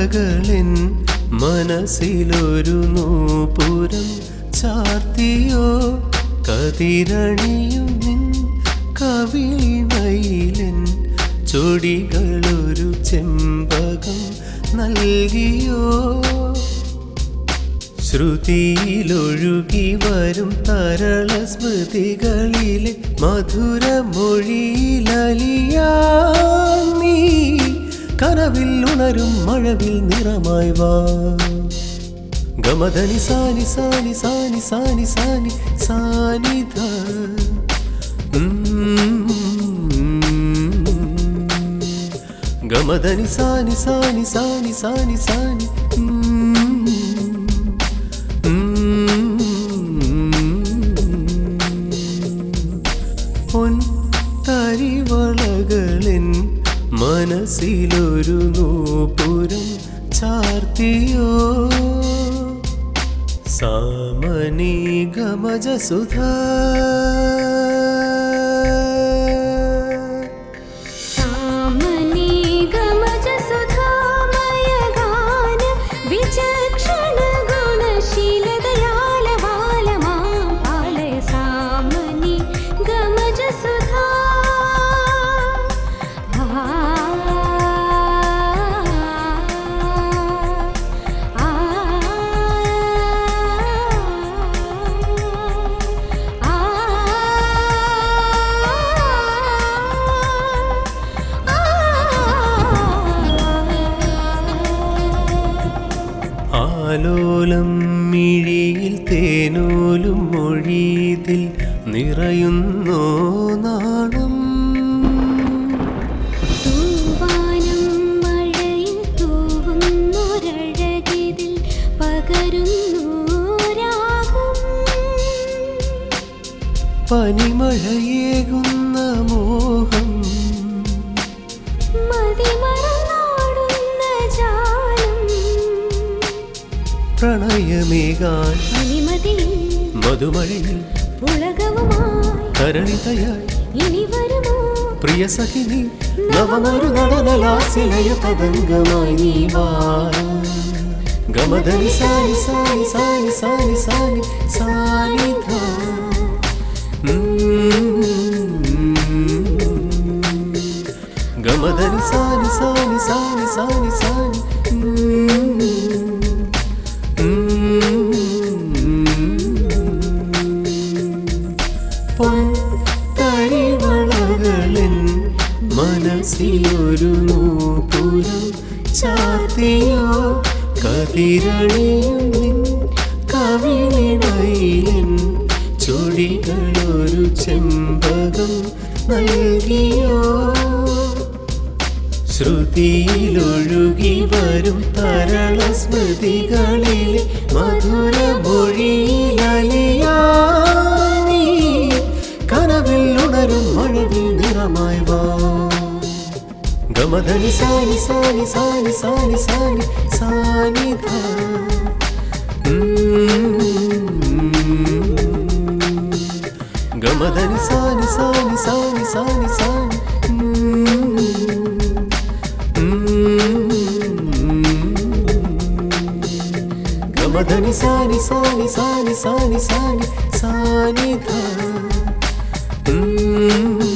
വളകളിൻ മനസ്സിലൊരു നൂപുരം ചാർത്തിയോ കതിരണിയും നിൻ കവിളിണയിലൻ ചൊടികളൊരു ചെമ്പകം നൽകിയോ ശ്രുതിയിലൊഴുകി വരും തരള സ്മൃതികളിലെ മധുരമൊഴിയിലലിയാ നീ കനവിൽ ഉണരും മഴവിൽ നിറമായി വാ ഗമധനി സാനി സാനി സാനി സാനി സാനി സാനിധ ഗമധനി സാനി സാനി സാനി സാനി സാനി പൊൻ തരിവളകളിൻ മനസ്സിലൊരു നൂപുരം ചാർത്തിയോ സാമനി ഗമജ സുധ സാമനി ഗമജ സുധാമയ ഗാന വിചക്ഷണ ഗുണശീലദയാല ബാലമാം പാലയ സാമനി ഗമജ സുധാ ആ ആ ആലോലം മിഴിയിൽ തേനൂലും മൊഴിതിൽ നിറയുന്നോ നാണം തൂവാനം മഴയിൽ തൂവുന്നൊരഴകിതിൽ പകരുന്നു രാഗം പനിമഴയേകുന്ന മോഹം മതിമറന്നാടുന്ന ജാലം പ്രണയമേകാൻ അനിമതിയിൽ മധുമഴയിൽ പുളകവുമായി തരളിതയായി ഇനി വരുമോ പ്രിയ സഖിനി നവമൊരു നടനലാസിലയ പതംഗമായി നീ വാ ഗമധനി സാനി സാനി സാനി സാനി സാനി സാനിധ ഗമധനി സാനി സാനി സാനി സാനി സാനി പൊന്തരിവളകളിൻ മനസ്സിലൊരു നൂപുരം ചാർത്തിയോ കതിരണിയും നിൻ കവിളിണയിലൻ ചൊടികളൊരു ചെമ്പകം നൽകിയോ ശ്രുതിയിലൊഴുകി വരും തരള സ്മൃതികളിലെ മധുരമൊഴിയിലലിയാ നീ കനവിൽ ഉണരും മഴവിൽ നിറമായി വാ ഗമധനി സാനി സാനി സാനി സാനി സാനി സാനിധ ഗമധനി സാനി സാനി സാനി സാനി സാനി గమధని సాని సాని సాని సాని సాని సాని ధ